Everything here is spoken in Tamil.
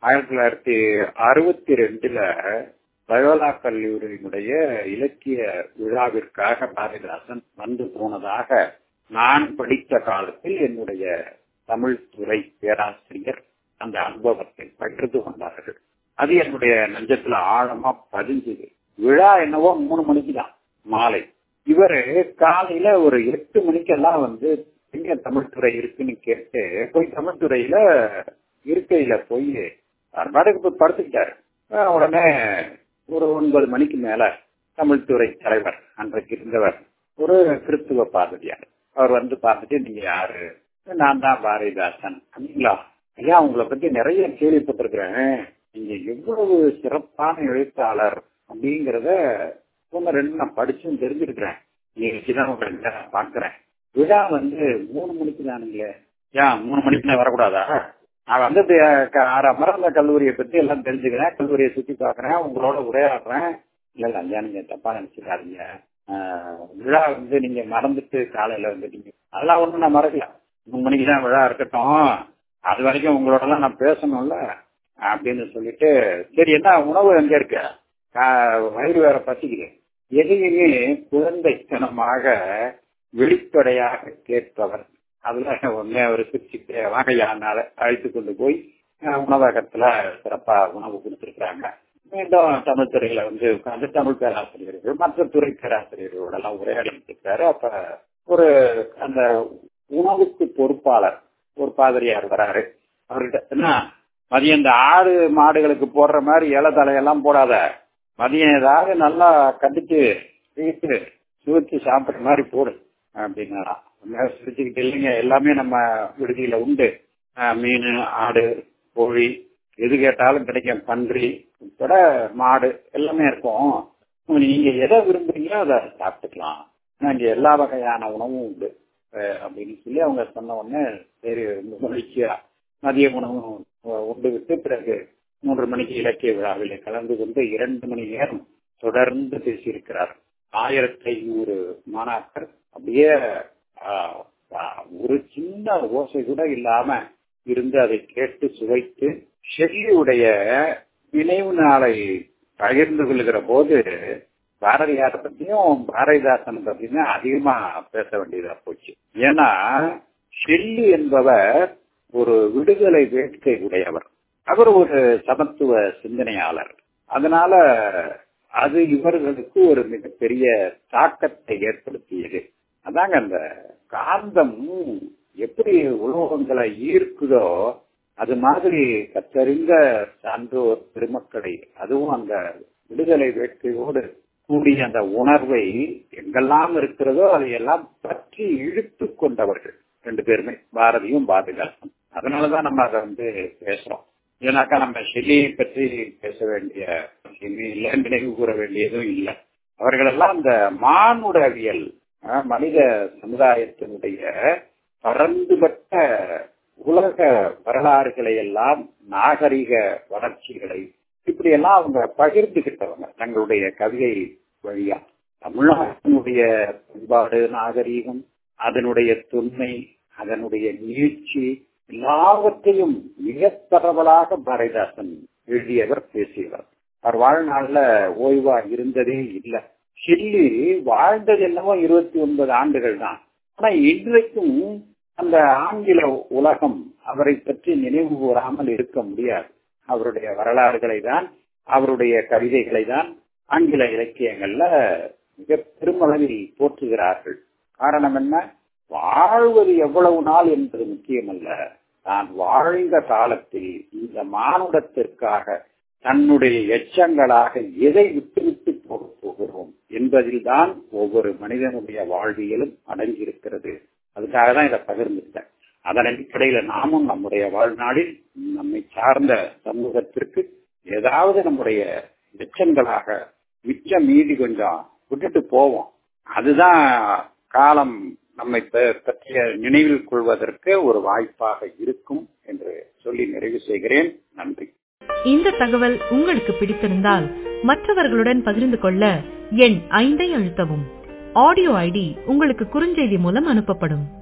ஆயிரத்தி தொள்ளாயிரத்தி அறுபத்தி ரெண்டுல பயோலா கல்லூரியினுடைய இலக்கிய விழாவிற்காக பாரதிதாசன் வந்து போனதாக நான் படித்த காலத்தில் என்னுடைய தமிழ் துறை பேராசிரியர் அந்த அனுபவத்தை பகிர்ந்து கொண்டார்கள் அது என்னுடைய நெஞ்சத்துல ஆழமா பதிஞ்சுது விழா என்னவோ மூணு மணிக்கு தான் மாலை இவரு காலையில ஒரு எட்டு மணிக்கெல்லாம் வந்து எங்க தமிழ்துறை இருக்குன்னு கேட்டு போய் தமிழ்துறையில இருக்கையில போய் பாட்டுக்கு போய் படுத்துக்கிட்டாரு உடனே ஒரு ஒன்பது மணிக்கு மேல தமிழ்துறை தலைவர் அன்றைக்கு இருந்தவர் ஒரு கிறிஸ்துவ பாரதியார் அவர் வந்து பார்த்துட்டு நீங்க யாரு நான் தான் பாரதிதாசன் அப்படிங்களா ஐயா உங்களை பத்தி நிறைய கேள்விப்பட்டிருக்கிறேன் நீங்க எவ்வளவு சிறப்பான எழுத்தாளர் அப்படிங்கறத ஒன்னு ரெண்டு நான் படிச்சும் தெரிஞ்சிருக்கிறேன் இன்னைக்குதான் உங்களை பாக்குறேன் விழா வந்து மூணு மணிக்கு தானுங்களே ஏன் மூணு மணிக்கு நான் வரக்கூடாதா நான் வந்து மறந்த கல்லூரியை பத்தி எல்லாம் தெரிஞ்சுக்கிறேன் கல்லூரியை சுத்தி பாக்குறேன் உங்களோட உரையாடுறேன் இல்ல இல்ல ஐயா நீங்க தப்பா நினைச்சுக்காதீங்க விழா வந்து நீங்க மறந்துட்டு காலையில வந்துட்டீங்க அதெல்லாம் ஒண்ணும் நான் மறக்கல மூணு மணிக்கு தான் விழா இருக்கட்டும் அது வரைக்கும் உங்களோட எல்லாம் நான் பேசணும்ல அப்படின்னு சொல்லிட்டு சரி என்ன உணவு எங்க இருக்கு வயிறு வேற பசிக்குது எதையுமே குழந்தைத்தனமாக வெளிப்படையாக கேட்பவர் அதுல ஒன்னே அவர் சிரிச்சுட்டு வாங்கையானால அழைத்து கொண்டு போய் உணவகத்துல சிறப்பா உணவு கொடுத்திருக்கிறாங்க மீண்டும் தமிழ் துறையில வந்து உட்கார்ந்து தமிழ் பேராசிரியர்கள் மற்ற துறை பேராசிரியர்களோட எல்லாம் உரையாடிட்டு இருக்காரு அப்ப ஒரு அந்த உணவுக்கு பொறுப்பாளர் ஒரு பாதிரியார் வராரு அவர்கிட்ட என்ன மதியம் இந்த ஆடு மாடுகளுக்கு போடுற மாதிரி இலை தலையெல்லாம் போடாத மதியம் ஏதாவது நல்லா கண்டிச்சு வீட்டு சுவைச்சு சாப்பிட்ற மாதிரி போடு அப்படின்னா சிரிச்சுக்கிட்டு இல்லைங்க எல்லாமே நம்ம விடுதியில உண்டு மீன் ஆடு கோழி எது கேட்டாலும் கிடைக்கும் பன்றி உட்பட மாடு எல்லாமே இருக்கும் நீங்க எதை விரும்புறீங்களோ அதை சாப்பிட்டுக்கலாம் இங்க எல்லா வகையான உணவும் உண்டு அப்படின்னு சொல்லி அவங்க சொன்ன உடனே சரி ரொம்ப மகிழ்ச்சியா மதிய உணவும் உண்டு விட்டு பிறகு மூன்று மணிக்கு இலக்கிய விழாவில் கலந்து கொண்டு இரண்டு மணி நேரம் தொடர்ந்து பேசியிருக்கிறார் ஆயிரத்தி ஐநூறு மாணாக்கர் அப்படியே ஒரு சின்ன ஓசை கூட இல்லாம இருந்து அதை கேட்டு சுவைத்து ஷெல்லியுடைய நினைவு நாளை பகிர்ந்து கொள்கிற போது பாரதியாரை பத்தியும் பாரதிதாசன் பத்தியும் அதிகமா பேச வேண்டியதா போச்சு ஏன்னா ஷெல்லி என்பவர் ஒரு விடுதலை வேட்கை உடையவர் அவர் ஒரு சமத்துவ சிந்தனையாளர் அதனால அது இவர்களுக்கு ஒரு மிகப்பெரிய தாக்கத்தை ஏற்படுத்தியது அதாங்க அந்த காந்தம் எப்படி உலோகங்களை ஈர்க்குதோ அது மாதிரி கத்தறிந்த சான்றோர் பெருமக்களை அதுவும் அந்த விடுதலை வேட்கையோடு கூடிய அந்த உணர்வை எங்கெல்லாம் இருக்கிறதோ அதையெல்லாம் பற்றி இழுத்து கொண்டவர்கள் ரெண்டு பேருமே பாரதியும் பாரதிதாசன் அதனாலதான் நம்ம அதை வந்து பேசுறோம் ஏன்னாக்கா நம்ம ஷெல்லியை பற்றி பேச வேண்டிய இல்லை நினைவு கூற வேண்டியதும் இல்லை அவர்களெல்லாம் அந்த மானுடவியல் மனித சமுதாயத்தினுடைய பரந்துபட்ட உலக வரலாறுகளை எல்லாம் நாகரிக வளர்ச்சிகளை இப்படி எல்லாம் அவங்க பகிர்ந்துகிட்டவங்க தங்களுடைய கவிதை வழியா தமிழ்நாட்டினுடைய பண்பாடு நாகரீகம் அதனுடைய தொன்மை அதனுடைய நீட்சி எல்லாவற்றையும் மிக பரவலாக பாரதிதாசன் எழுதியவர் பேசியவர் அவர் வாழ்நாள்ல ஓய்வா இருந்ததே இல்லை ஷில்லி வாழ்ந்தது என்னவோ இருபத்தி ஒன்பது ஆண்டுகள் தான் ஆனா இன்றைக்கும் அந்த ஆங்கில உலகம் அவரை பற்றி நினைவு கூறாமல் இருக்க முடியாது அவருடைய வரலாறுகளை தான் அவருடைய கவிதைகளை தான் ஆங்கில இலக்கியங்கள்ல மிக பெருமளவில் போற்றுகிறார்கள் காரணம் என்ன வாழ்வது எவ்வளவு நாள் என்பது முக்கியமல்ல தான் வாழ்ந்த காலத்தில் இந்த மானுடத்திற்காக தன்னுடைய எச்சங்களாக எதை விட்டுவிட்டு போக போகிறோம் என்பதில் தான் ஒவ்வொரு மனிதனுடைய வாழ்வியலும் அடங்கியிருக்கிறது அதுக்காக தான் இதை பகிர்ந்துட்டேன் அதன் அடிப்படையில நாமும் நம்முடைய வாழ்நாளில் நம்மை சார்ந்த சமூகத்திற்கு ஏதாவது நம்முடைய எச்சங்களாக மிச்சம் மீதி கொஞ்சம் விட்டுட்டு போவோம் அதுதான் காலம் நம்மை பற்றிய நினைவில் கொள்வதற்கு ஒரு வாய்ப்பாக இருக்கும் என்று சொல்லி நிறைவு செய்கிறேன் நன்றி இந்த தகவல் உங்களுக்கு பிடித்திருந்தால் மற்றவர்களுடன் பகிர்ந்து கொள்ள எண் ஐந்தை அழுத்தவும் ஆடியோ ஐடி உங்களுக்கு குறுஞ்செய்தி மூலம் அனுப்பப்படும்